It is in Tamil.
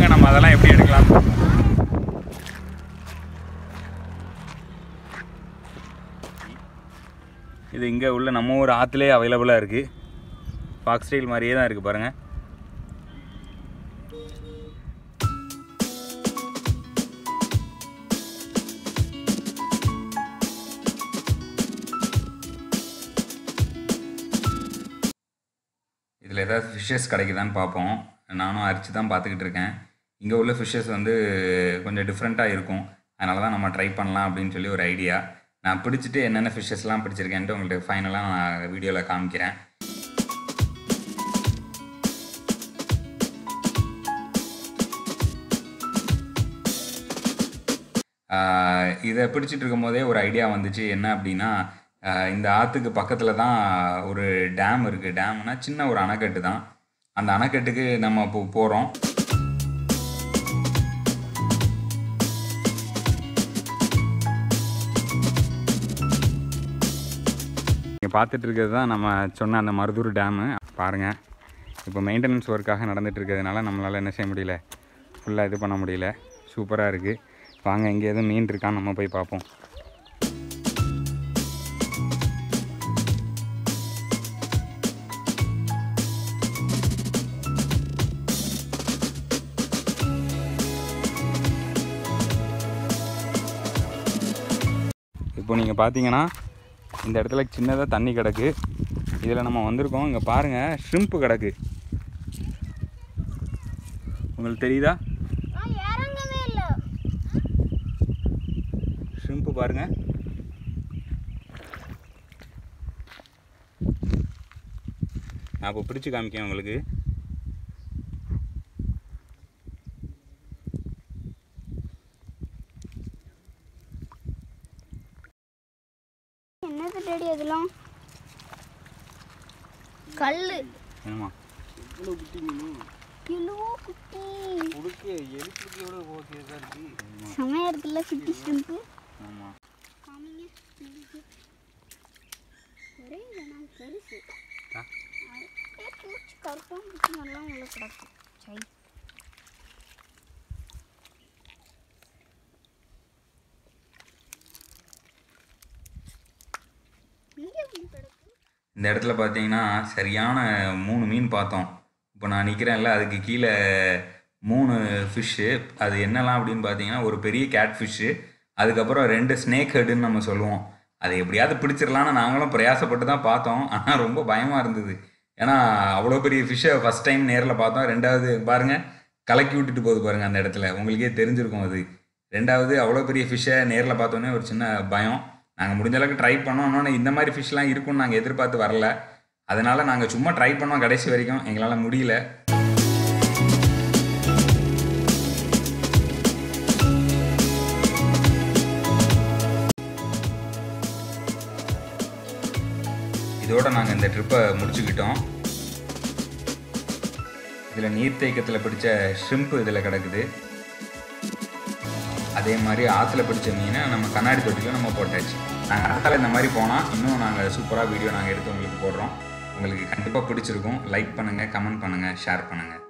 வாங்க நம்ம அதெல்லாம் எப்படி எடுக்கலாம் இது இங்கே உள்ள நம்ம ஊர் ஆற்றுலேயே அவைலபிளாக இருக்குது பாக்ஸ் ஸ்டைல் மாதிரியே தான் இருக்குது பாருங்கள் இதில் ஏதாவது ஃபிஷ்ஷஸ் கிடைக்குதான்னு பார்ப்போம் நானும் அரிச்சு தான் பார்த்துக்கிட்டு இருக்கேன் இங்கே உள்ள ஃபிஷ்ஷஸ் வந்து கொஞ்சம் டிஃப்ரெண்ட்டாக இருக்கும் அதனால தான் நம்ம ட்ரை பண்ணலாம் அப்படின்னு சொல்லி ஒரு ஐடியா நான் பிடிச்சிட்டு என்னென்ன ஃபிஷ்ஷஸ்லாம் பிடிச்சிருக்கேன்ட்டு உங்களுக்கு ஃபைனலாக நான் வீடியோவில் காமிக்கிறேன் ஆஹ் இதை பிடிச்சிட்டு இருக்கும்போதே ஒரு ஐடியா வந்துச்சு என்ன அப்படின்னா ஆஹ் இந்த ஆற்றுக்கு பக்கத்தில் தான் ஒரு டேம் இருக்குது டேம்னா சின்ன ஒரு அணைக்கட்டு தான் அந்த அணைக்கட்டுக்கு நம்ம இப்போ போகிறோம் நீங்கள் பார்த்துட்டு இருக்கிறது தான் நம்ம சொன்ன அந்த மருதூர் டேமு பாருங்கள் இப்போ மெயின்டெனன்ஸ் ஒர்க்காக நடந்துட்டு இருக்கிறதுனால நம்மளால் என்ன செய்ய முடியல ஃபுல்லாக இது பண்ண முடியல சூப்பராக இருக்குது வாங்க இங்கே எதுவும் மீன் இருக்கான்னு நம்ம போய் பார்ப்போம் இப்போ நீங்கள் பார்த்தீங்கன்னா இந்த இடத்துல சின்னதாக தண்ணி கிடக்கு இதில் நம்ம வந்திருக்கோம் இங்கே பாருங்கள் ஷ்ரிம்ப்பு கிடக்கு உங்களுக்கு தெரியுதா நான் இறங்கவே இல்லை ஷ்ரிம்ப்பு பாருங்க நான் இப்போ பிடிச்சு காமிக்கேன் உங்களுக்கு என்னது டேடி அதெல்லாம் கல்லு ஏமா கிலோ குட்டி செமையா இருக்குல்ல குட்டி ஸ்டெம்பு ஆமாம் காமிங்க ஒரே வேணாம் பெருசு ஆ. அப்படியே பூச்சி கருப்பாக பூச்சி நல்லா உள்ள கிடக்கு சை இங்கே கிடக்கு இந்த இடத்துல பார்த்தீங்கன்னா சரியான மூணு மீன் பார்த்தோம் இப்போ நான் நிற்கிறேன்ல அதுக்கு கீழே மூணு ஃபிஷ்ஷு அது என்னலாம் அப்படின்னு பார்த்தீங்கன்னா ஒரு பெரிய கேட் ஃபிஷ்ஷு அதுக்கப்புறம் ரெண்டு ஸ்னேக் ஹெட்டுன்னு நம்ம சொல்லுவோம் அதை எப்படியாவது பிடிச்சிடலான்னு நாங்களும் பிரயாசப்பட்டு தான் பார்த்தோம் ஆனால் ரொம்ப பயமாக இருந்தது ஏன்னா அவ்வளோ பெரிய ஃபிஷ்ஷை ஃபஸ்ட் டைம் நேரில் பார்த்தோம் ரெண்டாவது பாருங்கள் கலக்கி விட்டுட்டு போகுது பாருங்கள் அந்த இடத்துல உங்களுக்கே தெரிஞ்சிருக்கும் அது ரெண்டாவது அவ்வளோ பெரிய ஃபிஷ்ஷை நேரில் பார்த்தோன்னே ஒரு சின்ன பயம் நாங்கள் முடிஞ்ச அளவுக்கு ட்ரை பண்ணோம் இன்னொன்று இந்த மாதிரி ஃபிஷ்லாம் இருக்கும்னு நாங்கள் எதிர்பார்த்து வரல அதனால் நாங்கள் சும்மா ட்ரை பண்ணோம் கடைசி வரைக்கும் எங்களால் முடியல இதோட நாங்கள் இந்த ட்ரிப்பை முடிச்சுக்கிட்டோம் இதில் நீர்த்தேக்கத்தில் பிடிச்ச ஷ்ரிம்ப் இதில் கிடக்குது அதே மாதிரி ஆற்றுல பிடிச்ச மீனை நம்ம கண்ணாடி தொட்டிலும் நம்ம போட்டாச்சு நாங்கள் ஆற்றுல இந்த மாதிரி போனால் இன்னும் நாங்கள் சூப்பராக வீடியோ நாங்கள் எடுத்து உங்களுக்கு போடுறோம் உங்களுக்கு கண்டிப்பாக பிடிச்சிருக்கும் லைக் பண்ணுங்கள் கமெண்ட் பண்ணுங்கள் ஷேர் பண்ணுங்கள்